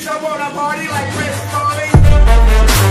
bitch, I wanna party like Chris Farley.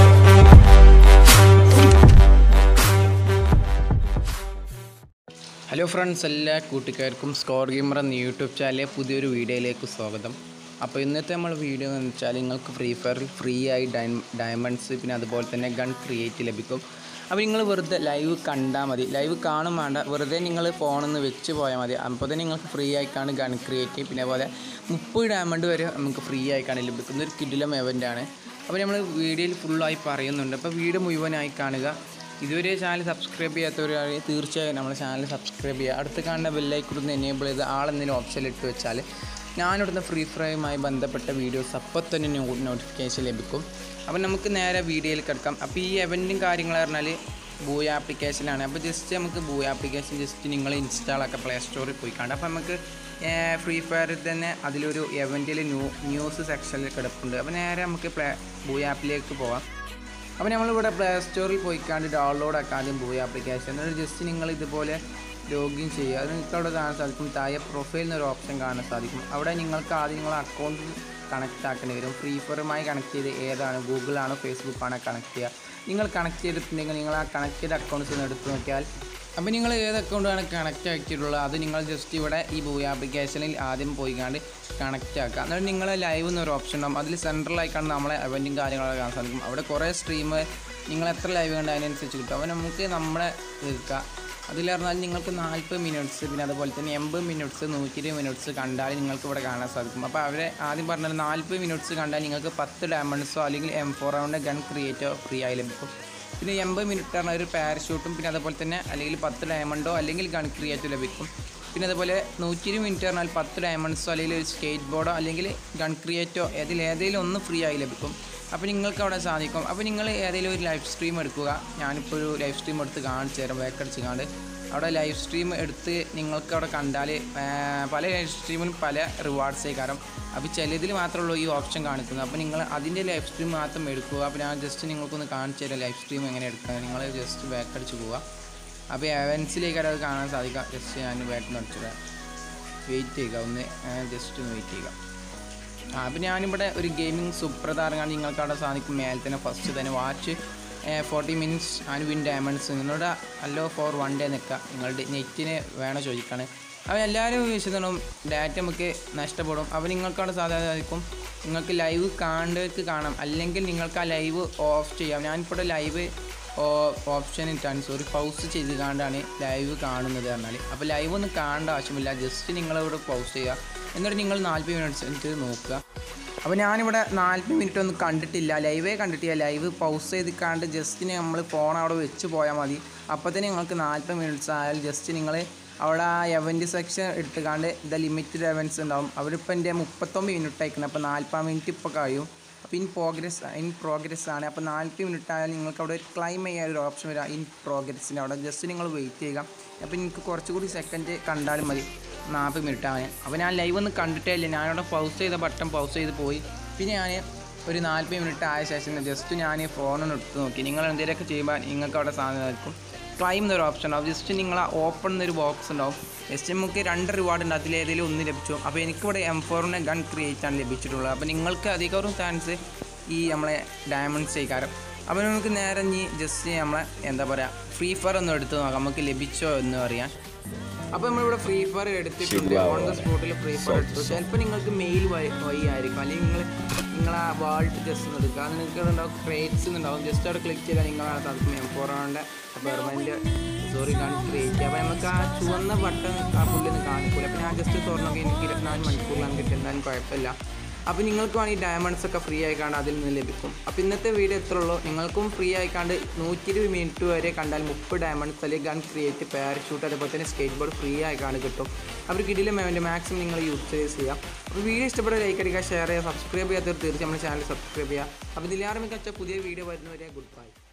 Hello friends എല്ലാ കൂട്ടുകാർക്കും score gamer എന്ന YouTube ചാനലിലെ പുതിയൊരു വീഡിയോയിലേക്ക് സ്വാഗതം അപ്പോൾ ഇന്നത്തെ നമ്മൾ വീഡിയോ എന്ന് വെച്ചാൽ നിങ്ങൾക്ക് ഫ്രീ ഫയറിൽ ഫ്രീ ആയി ഡൈ ഡയമണ്ട്സ് പിന്നെ അതുപോലെ തന്നെ ഗൺ ക്രിയേറ്റ് ലഭിക്കും അപ്പോൾ നിങ്ങൾ വെറുതെ ലൈവ് കണ്ടാൽ മതി ലൈവ് കാണും വേണ്ട വെറുതെ നിങ്ങൾ ഫോണിൽ നിന്ന് വെച്ച് പോയാൽ മതി അപ്പോൾ തന്നെ നിങ്ങൾക്ക് ഫ്രീ ആയിക്കാണ് ഗൺ ക്രിയേറ്റ് പിന്നെ അതുപോലെ മുപ്പത് ഡയമണ്ട് വരെ നമുക്ക് ഫ്രീ ആയിക്കാണ് ലഭിക്കുന്ന ഒരു കിടിലം എവൻ്റാണ് അപ്പോൾ നമ്മൾ വീഡിയോയിൽ ഫുള്ളായി പറയുന്നുണ്ട് അപ്പോൾ വീഡിയോ മുഴുവനായി കാണുക ഇതുവരെ ചാനൽ സബ്സ്ക്രൈബ് ചെയ്യാത്തവരാണ് തീർച്ചയായും നമ്മുടെ ചാനൽ സബ്സ്ക്രൈബ് ചെയ്യുക അടുത്ത് കാണുന്ന ബെല്ലൈക്കൊന്ന് എനേബിൾ ചെയ്ത് ആളെന്തെങ്കിലും ഓപ്ഷൻ ഇട്ട് വെച്ചാൽ ഞാനിവിടുന്ന് ഫ്രീ ഫയറുമായി ബന്ധപ്പെട്ട വീഡിയോസ് അപ്പോൾ തന്നെ നോട്ടിഫിക്കേഷൻ ലഭിക്കും അപ്പം നമുക്ക് നേരെ വീഡിയോയിൽ കിടക്കാം അപ്പോൾ ഈ എവൻറ്റും കാര്യങ്ങൾ പറഞ്ഞാൽ ബൂയ ആപ്ലിക്കേഷനാണ് അപ്പോൾ ജസ്റ്റ് നമുക്ക് ബൂയ ആപ്ലിക്കേഷൻ ജസ്റ്റ് നിങ്ങൾ ഇൻസ്റ്റാളൊക്കെ പ്ലേ സ്റ്റോറിൽ പോയി കാണാം അപ്പോൾ നമുക്ക് ഫ്രീ ഫയറിൽ തന്നെ അതിലൊരു എവൻറ്റിൽ ന്യൂ ന്യൂസ് സെക്ഷനിൽ കിടപ്പുണ്ട് അപ്പോൾ നേരെ നമുക്ക് പ്ലേ ബൂയ ആപ്പിലേക്ക് പോവാം അപ്പോൾ നമ്മളിവിടെ പ്ലേ സ്റ്റോറിൽ പോയിക്കാണ്ട് ഡൗൺലോഡ് ആക്കാൻ ആദ്യം പോയി ആപ്ലിക്കേഷൻ എന്നിട്ട് ജസ്റ്റ് നിങ്ങൾ ഇതുപോലെ ലോഗിൻ ചെയ്യുക അത് നിങ്ങൾക്ക് അവിടെ കാണാൻ സാധിക്കും താഴെ പ്രൊഫൈൽ എന്നൊരു ഓപ്ഷൻ കാണാൻ സാധിക്കും അവിടെ നിങ്ങൾക്ക് ആദ്യം നിങ്ങളെ അക്കൗണ്ട് കണക്റ്റ് ആക്കേണ്ടി വരും ഫ്രീ ഫയറുമായി കണക്ട് ചെയ്ത് ഏതാണ് ഗൂഗിളാണോ ഫേസ്ബുക്കാണോ കണക്ട് ചെയ്യുക നിങ്ങൾ കണക്ട് ചെയ്തിട്ടുണ്ടെങ്കിൽ നിങ്ങൾ ആ കണക്ട് ചെയ്ത അക്കൗണ്ട്സ് ഒന്ന് എടുത്ത് നോക്കിയാൽ അപ്പോൾ നിങ്ങൾ ഏത് അക്കൗണ്ടാണ് കണക്റ്റ് ആക്കിയിട്ടുള്ളത് അത് നിങ്ങൾ ജസ്റ്റ് ഇവിടെ ഈ ബൂയ ആപ്ലിക്കേഷനിൽ ആദ്യം പോയി കണ്ട് കണക്റ്റ് ആക്കുക എന്നിട്ട് നിങ്ങൾ ലൈവ് എന്നൊരു ഓപ്ഷൻ ഉണ്ടാകും അതിൽ സെൻട്രലായിക്കാണ് നമ്മളെ അവൻറ്റും കാര്യങ്ങളൊക്കെ കാണാൻ സാധിക്കും അവിടെ കുറേ സ്ട്രീം നിങ്ങൾ എത്ര ലൈവ് കണ്ട് അതിനനുസരിച്ച് കിട്ടും അപ്പോൾ നമുക്ക് നമ്മളെ എടുക്കുക അതിൽ പറഞ്ഞാൽ നിങ്ങൾക്ക് നാൽപ്പത് മിനിറ്റ്സ് പിന്നെ അതുപോലെ തന്നെ എൺപത് മിനിറ്റ്സ് നൂറ്റി ഇരുപത് മിനിറ്റ്സ് കണ്ടാൽ നിങ്ങൾക്ക് ഇവിടെ കാണാൻ സാധിക്കും അപ്പോൾ അവരെ ആദ്യം പറഞ്ഞാൽ നാൽപ്പത് മിനിറ്റ്സ് കണ്ടാൽ നിങ്ങൾക്ക് പത്ത് ഡയമണ്ട്സോ അല്ലെങ്കിൽ എം ഫോർ റൗണ്ട് ഗൺ ക്രിയേറ്റോ ഫ്രീ ആയി ലഭിക്കും പിന്നെ എൺപത് മിനിറ്റ് പറഞ്ഞ ഒരു പാരഷൂട്ടും പിന്നെ അതുപോലെ തന്നെ അല്ലെങ്കിൽ പത്ത് ഡയമണ്ടോ അല്ലെങ്കിൽ ഗൺ ക്രിയേറ്റോ ലഭിക്കും പിന്നെ അതുപോലെ നൂറ്റി ഇരുപത് മിനിറ്റ് പറഞ്ഞാൽ പത്ത് ഡയമണ്ട്സോ അല്ലെങ്കിൽ ഒരു സ്കേറ്റ് ബോർഡോ അല്ലെങ്കിൽ ഗൺ ക്രിയേറ്റോ ഏതിൽ ഏതെങ്കിലും ഒന്ന് ഫ്രീ ആയി ലഭിക്കും അപ്പോൾ നിങ്ങൾക്ക് അവിടെ സാധിക്കും അപ്പോൾ നിങ്ങൾ ഏതെങ്കിലും ഒരു ലൈവ് സ്ട്രീം എടുക്കുക ഞാനിപ്പോൾ ഒരു ലൈവ് സ്ട്രീം എടുത്ത് കാണിച്ചു തരാം ബാക്കടിച്ച് കാണ്ട് അവിടെ ലൈവ് സ്ട്രീം എടുത്ത് നിങ്ങൾക്ക് അവിടെ കണ്ടാൽ പല ലൈവ് സ്ട്രീമിലും പല റിവാർഡ്സ് കാരണം അപ്പോൾ ചിലതിൽ മാത്രമുള്ളൂ ഈ ഓപ്ഷൻ കാണിക്കുന്നത് അപ്പോൾ നിങ്ങൾ അതിൻ്റെ ലൈവ് സ്ട്രീം മാത്രം എടുക്കുക അപ്പോൾ ഞാൻ ജസ്റ്റ് നിങ്ങൾക്കൊന്ന് കാണിച്ചു തരാം ലൈവ് സ്ട്രീം എങ്ങനെ എടുക്കുക നിങ്ങൾ ജസ്റ്റ് ബാക്ക് അടിച്ച് പോവുക അപ്പോൾ എവൻസിലേക്ക് അത് കാണാൻ സാധിക്കാം ജസ്റ്റ് ഞാൻ ബാക്ക് അടിച്ചത് വെയിറ്റ് ചെയ്യുക ഒന്ന് ജസ്റ്റ് ഒന്ന് വെയിറ്റ് ചെയ്യുക ആ അപ്പോൾ ഞാനിവിടെ ഒരു ഗെയിമിംഗ് സുപ്രധാരമാണ് നിങ്ങൾക്ക് അവിടെ സാധിക്കും മേലെ തന്നെ ഫസ്റ്റ് തന്നെ watch forty minutes and win diamonds നിങ്ങളുടെ അല്ലോ ഫോർ വൺ ഡേ നിൽക്കുക നിങ്ങളുടെ നെറ്റിന് വേണം ചോദിക്കാണ് അപ്പോൾ എല്ലാവരും വിശ്വസിക്കണം ഡാറ്റ നമുക്ക് നഷ്ടപ്പെടും അപ്പോൾ നിങ്ങൾക്കവിടെ സാധാരണ സാധിക്കും നിങ്ങൾക്ക് ലൈവ് കാണേണ്ടവർക്ക് കാണാം അല്ലെങ്കിൽ നിങ്ങൾക്ക് ആ ലൈവ് ഓഫ് ചെയ്യാം ഞാനിപ്പോൾ ലൈവ് ഓപ്ഷൻ ഇട്ടാണ് സോറി പൗസ് ചെയ്ത് കാണ്ടാണ് ലൈവ് കാണുന്നത് പറഞ്ഞാൽ അപ്പോൾ ലൈവ് ഒന്നും കാണേണ്ട ആവശ്യമില്ല ജസ്റ്റ് നിങ്ങളിവിടെ പൗസ് ചെയ്യുക എന്നിട്ട് നിങ്ങൾ നാൽപ്പത് മിനിറ്റ്സ് എനിക്ക് നോക്കുക അപ്പോൾ ഞാനിവിടെ നാൽപ്പത് മിനിറ്റ് ഒന്നും കണ്ടിട്ടില്ല ലൈവേ കണ്ടിട്ടില്ല ലൈവ് പൗസ് ചെയ്ത് കാണ്ട് ജസ്റ്റ് നമ്മൾ ഫോൺ അവിടെ വെച്ച് പോയാൽ മതി അപ്പോൾ തന്നെ നിങ്ങൾക്ക് നാൽപ്പത് മിനിറ്റ്സ് ആയാൽ ജസ്റ്റ് നിങ്ങൾ അവിടെ ആ എവൻറ്റ് സെക്ഷൻ എടുത്തുകാണ്ട് ദ ലിമിറ്റഡ് എവൻറ്റ്സ് ഉണ്ടാവും അവരിപ്പോൾ എൻ്റെ മുപ്പത്തൊമ്പത് മിനിറ്റ് അയക്കണം അപ്പോൾ നാൽപ്പത് മിനിറ്റ് ഇപ്പോൾ കഴിയും അപ്പോൾ ഇൻ പ്രോഗ്രസ് ഇൻ പ്രോഗ്രസ് ആണ് അപ്പോൾ നാൽപ്പത് മിനിറ്റ് ആയാൽ നിങ്ങൾക്ക് അവിടെ ഒരു ക്ലൈം ചെയ്യാൻ ഒരു ഓപ്ഷൻ വരാം ഇൻ പ്രോഗ്രസ്സിൻ്റെ അവിടെ ജസ്റ്റ് നിങ്ങൾ വെയിറ്റ് ചെയ്യുക അപ്പോൾ നിങ്ങൾക്ക് കുറച്ചുകൂടി സെക്കൻഡ് കണ്ടാലും മതി നാൽപ്പത് മിനിറ്റ് ആവാൻ അപ്പോൾ ഞാൻ ലൈവ് ഒന്നും കണ്ടിട്ടേ ഇല്ല ഞാനവിടെ പൗസ് ചെയ്ത ബട്ടൺ പൗസ് ചെയ്ത് പോയി പിന്നെ ഞാൻ ഒരു നാൽപ്പത് മിനിറ്റ് ആയ ശേഷം ജസ്റ്റ് ഞാൻ ഫോണൊന്ന് എടുത്ത് നോക്കി നിങ്ങൾ എന്തെങ്കിലുമൊക്കെ ചെയ്യുമ്പോൾ നിങ്ങൾക്ക് അവിടെ സാധനം നിൽക്കും ക്ലൈം എന്നൊരു ഓപ്ഷൻ ഉണ്ടാവും ജസ്റ്റ് നിങ്ങൾ ആ ഓപ്പൺ എന്നൊരു ബോക്സ് ഉണ്ടാവും ജസ്റ്റ് നമുക്ക് രണ്ട് റിവാർഡ് ഉണ്ട് അതിൽ ഏതെങ്കിലും ഒന്ന് ലഭിച്ചു അപ്പോൾ എനിക്കിവിടെ എം ഫോറിന് ഗൺ ക്രിയേറ്റ് ആണ് ലഭിച്ചിട്ടുള്ളത് അപ്പോൾ നിങ്ങൾക്ക് അധികവും ചാൻസ് ഈ നമ്മളെ ഡയമണ്ട്സ് ചെയ്കാരം അപ്പോൾ നമുക്ക് നേരെ ഇനി ജസ്റ്റ് നമ്മളെ എന്താ പറയുക ഫ്രീ ഫയർ ഒന്ന് എടുത്ത് നോക്കാം നമുക്ക് ലഭിച്ചോ എന്ന് അറിയാൻ അപ്പോൾ നമ്മളിവിടെ ഫ്രീ ഫയർ എടുത്തിട്ടുണ്ട് ഓൺ ദ സ്പോട്ടിൽ ഫ്രീ ഫയർ എടുത്തു ചിലപ്പോൾ നിങ്ങൾക്ക് മെയിൽ വഴി വഴി ആയിരിക്കും അല്ലെങ്കിൽ നിങ്ങൾ നിങ്ങൾ ആ വാൾട്ട് ജസ്റ്റ് ഒന്ന് എടുക്കുക അത് നിങ്ങൾക്ക് ഉണ്ടാവും ക്രേറ്റ്സ് ഉണ്ടാവും ജസ്റ്റ് അവിടെ ക്ലിക്ക് ചെയ്താൽ നിങ്ങളാണ് സാധിക്കും എം ഫോറിൻ്റെ പെർമനൻറ്റ് സോറി കാണി ക്രിയേറ്റ് ചെയ്യുക അപ്പോൾ നമുക്ക് ആ ചുവന്ന ബട്ടൺ ആ പുല്ലൊന്നും കാണിക്കില്ല അപ്പോൾ ഞാൻ ജസ്റ്റ് തുറന്നൊക്കെ എനിക്ക് ഇരുപത്തിനാല് മണിക്കൂറിലാണ് കിട്ടുന്നതിന് കുഴപ്പമില്ല അപ്പോൾ നിങ്ങൾക്ക് വേണമെങ്കിൽ ഡയമണ്ട്സ് ഒക്കെ ഫ്രീ ആയിക്കാണ്ട് അതിൽ നിന്ന് ലഭിക്കും അപ്പോൾ ഇന്നത്തെ വീഡിയോ എത്ര ഉള്ളൂ നിങ്ങൾക്കും ഫ്രീ ആയിക്കാണ്ട് നൂറ്റി ഇരുപത് മിനിറ്റ് വരെ കണ്ടാൽ മുപ്പത് ഡയമണ്ട്സ് അല്ലെങ്കിൽ ഗൺ ക്രിയേറ്റ് പാരഷൂട്ട് അതേപോലെ തന്നെ സ്കേറ്റ് ബോർഡ് ഫ്രീ ആയിക്കാണ്ട് കിട്ടും അവർ കിടിലും വേണ്ടി മാക്സിമം നിങ്ങൾ യൂട്ടിലൈസ് ചെയ്യാം അപ്പോൾ വീഡിയോ ഇഷ്ടപ്പെട്ട ലൈക്ക് അടിക്കുക ഷെയർ ചെയ്യുക സബ്സ്ക്രൈബ് ചെയ്യാത്തവർ തീർച്ചയായും നമ്മുടെ ചാനൽ സബ്സ്ക്രൈബ് ചെയ്യുക അപ്പോൾ ഇതിലാറും മികച്ച പുതിയ വീഡിയോ വരുന്നവരെ ഗുഡ് ബൈ